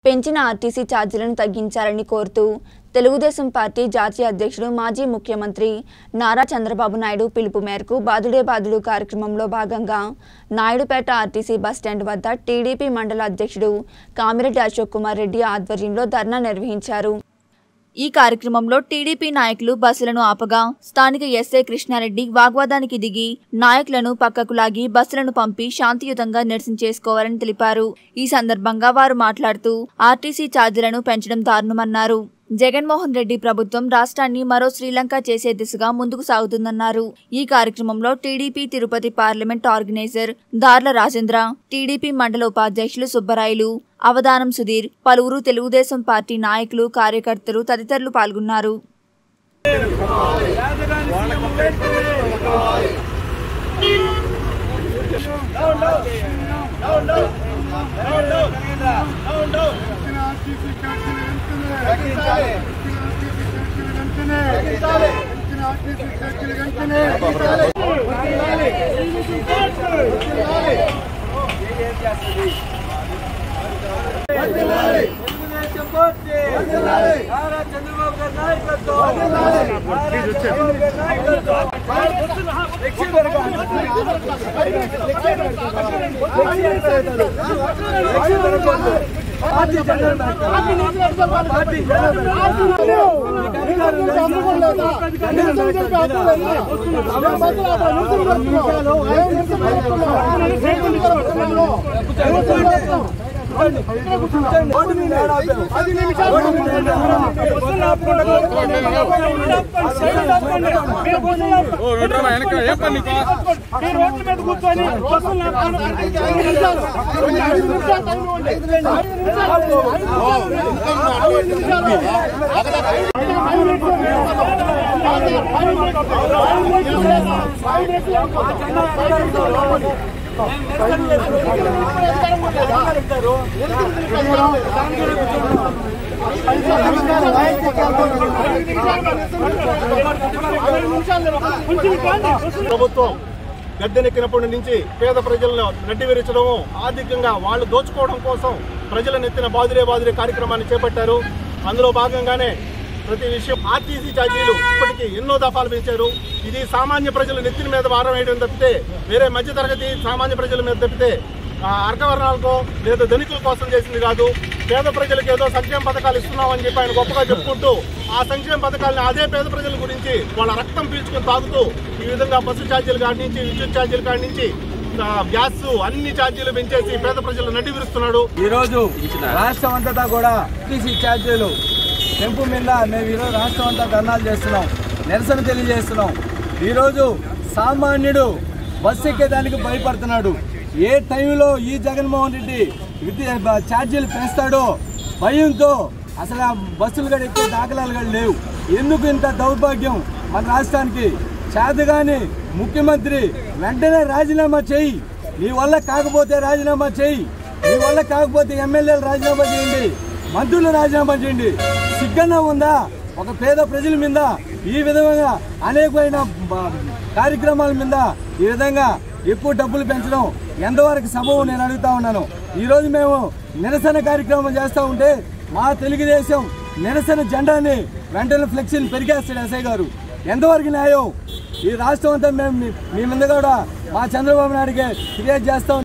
పెంచిన ఆర్టీసీ ఛార్జీలను తగ్గించాలని కోరుతూ తెలుగుదేశం పార్టీ జాతీయ అధ్యక్షుడు మాజీ ముఖ్యమంత్రి నారా చంద్రబాబు నాయుడు పిలుపు మేరకు బాదుడే బాదుడు కార్యక్రమంలో భాగంగా నాయుడుపేట ఆర్టీసీ బస్టాండ్ వద్ద టీడీపీ మండల అధ్యక్షుడు కామిరెడ్డి అశోక్ కుమార్ రెడ్డి ఆధ్వర్యంలో ధర్నా నిర్వహించారు ఈ కార్యక్రమంలో టీడీపీ నాయకులు బస్సులను ఆపగా స్థానిక ఎస్ఐ కృష్ణారెడ్డి వాగ్వాదానికి దిగి నాయకులను పక్కకు లాగి బస్సులను పంపి శాంతియుతంగా నిరసన చేసుకోవాలని తెలిపారు ఈ సందర్భంగా వారు మాట్లాడుతూ ఆర్టీసీ ఛార్జీలను పెంచడం దారుణమన్నారు జగన్మోహన్ రెడ్డి ప్రభుత్వం రాష్ట్రాన్ని మరో శ్రీలంక చేసే దిశగా ముందుకు సాగుతుందన్నారు ఈ కార్యక్రమంలో టీడీపీ తిరుపతి పార్లమెంట్ ఆర్గనైజర్ దార్ల రాజేంద్ర టీడీపీ మండల ఉపాధ్యక్షులు సుబ్బరాయలు అవధానం సుధీర్ పలువురు తెలుగుదేశం పార్టీ నాయకులు కార్యకర్తలు తదితరులు పాల్గొన్నారు తెలుగుదేశం పార్టీ నారా చంద్రబాబు గారి నాయకత్వం నారా చంద్రబాబు గారి నాయకత్వం పార్టీ పార్టీ ఓ విడ్రమా వెనక ఏం పని నీకు మీరు రోడ్ల మీద కూర్చొని బస్సులు నడపండి. ఐదు నిమిషాలు. ఐదు నిమిషాలు టైం ఇవ్వండి. ఐదు నిమిషాలు. ఐదు నిమిషాలు. ప్రభుత్వం గద్దెనెక్కినప్పటి నుంచి పేద ప్రజలను నడ్డి విరచడము ఆర్థికంగా వాళ్ళు దోచుకోవడం కోసం ప్రజలను ఎత్తిన బాదురే బాదురే కార్యక్రమాన్ని చేపట్టారు అందులో భాగంగానే ప్రతి విషయం ఆర్టీసీ ఛార్జీలు ఇప్పటికీ ఎన్నో దఫాలు పెంచారు ఇది సామాన్య ప్రజల నెత్తిన మీద భారం వేయడం తప్పితే వేరే మధ్యతరగతి సామాన్య ప్రజల మీద తప్పితే ఆ, అర్ధవర్ణాలకో లేదా ధనికుల కోసం చేసింది కాదు పేద ప్రజలకు ఏదో సంక్షేమ పథకాలు ఇస్తున్నామని చెప్పి ఆయన గొప్పగా చెప్పుకుంటూ ఆ సంక్షేమ పథకాలను అదే పేద ప్రజల గురించి వాళ్ళ రక్తం పీల్చుకొని తాగుతూ ఈ విధంగా బస్సు ఛార్జీలు కాడి నుంచి విద్యుత్ ఛార్జీల కాడి నుంచి ఆ, గ్యాస్ అన్ని ఛార్జీలు పెంచేసి పేద ప్రజలు నడ్డి విరుస్తున్నాడు ఈ రోజు రాష్ట్రం అంతటా కూడా టీసీ ఛార్జీలు పెంపు మీద మేము ఈరోజు రాష్ట్రం అంతా ధర్నాలు చేస్తున్నాం నిరసన తెలియజేస్తున్నాం ఈరోజు సామాన్యుడు బస్సు ఎక్కేదానికి భయపడుతున్నాడు ఏ టైంలో ఈ జగన్మోహన్ రెడ్డి విద్య బ- ఛార్జీలు పెంచుతాడో భయంతో అసలు ఆ బస్సులు కూడా ఎక్కే దాఖలాలు కూడా లేవు ఎందుకు ఇంత దౌర్భాగ్యం మన రాష్ట్రానికి చేతగాని ముఖ్యమంత్రి వెంటనే రాజీనామా చేయి నీ వల్ల కాకపోతే రాజీనామా చేయి నీ వల్ల కాకపోతే ఎమ్మెల్యేలు రాజీనామా చేయండి మంత్రులు రాజీనామా చేయండి సిగ్గన్నా ఉందా ఒక పేద ప్రజల మీద ఈ విధంగా అనేకమైన బ- కార్యక్రమాల మీద ఈ విధంగా ఎక్కువ డబ్బులు పెంచడం ఎంతవరకు సబబు నేను అడుగుతా ఉన్నాను ఈ రోజు మేము నిరసన కార్యక్రమం చేస్తూ ఉంటే మా తెలుగుదేశం నిరసన జెండాని వెంటనే ఫ్లెక్సీని పెరిగేస్తాడు ఎస్ఐ గారు ఎంతవరకు న్యాయం ఈ రాష్ట్రం అంతా మేము మీ- మీ ముందు కూడా మా చంద్రబాబు నాయుడికి ఫిర్యాదు చేస్తాం